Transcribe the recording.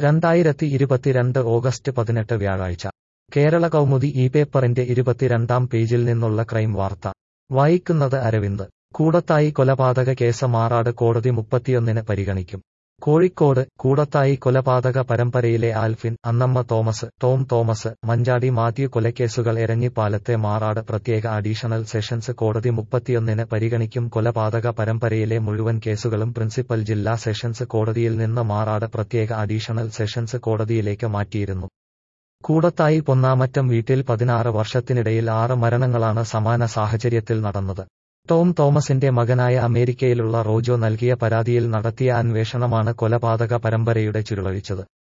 രണ്ടായിരത്തി ഇരുപത്തിരണ്ട് ഓഗസ്റ്റ് പതിനെട്ട് വ്യാഴാഴ്ച കേരള കൗമുദി ഈ പേപ്പറിന്റെ ഇരുപത്തിരണ്ടാം പേജിൽ നിന്നുള്ള ക്രൈം വാർത്ത വായിക്കുന്നത് അരവിന്ദ് കൂടത്തായി കൊലപാതക കേസ് മാറാട് കോടതി മുപ്പത്തിയൊന്നിന് പരിഗണിക്കും കോഴിക്കോട് കൂടത്തായി കൊലപാതക പരമ്പരയിലെ ആൽഫിൻ അന്നമ്മ തോമസ് ടോം തോമസ് മഞ്ചാടി മാത്യു കൊലക്കേസുകൾ എരഞ്ഞിപ്പാലത്തെ മാറാട് പ്രത്യേക അഡീഷണൽ സെഷൻസ് കോടതി മുപ്പത്തിയൊന്നിന് പരിഗണിക്കും കൊലപാതക പരമ്പരയിലെ മുഴുവൻ കേസുകളും പ്രിൻസിപ്പൽ ജില്ലാ സെഷൻസ് കോടതിയിൽ നിന്ന് മാറാട് പ്രത്യേക അഡീഷണൽ സെഷൻസ് കോടതിയിലേക്ക് മാറ്റിയിരുന്നു കൂടത്തായി പൊന്നാമറ്റം വീട്ടിൽ പതിനാറ് വർഷത്തിനിടയിൽ ആറ് മരണങ്ങളാണ് സമാന സാഹചര്യത്തിൽ നടന്നത് ടോം തോമസിന്റെ മകനായ അമേരിക്കയിലുള്ള റോജോ നൽകിയ പരാതിയിൽ നടത്തിയ അന്വേഷണമാണ് കൊലപാതക പരമ്പരയുടെ ചുരുളഴിച്ചത്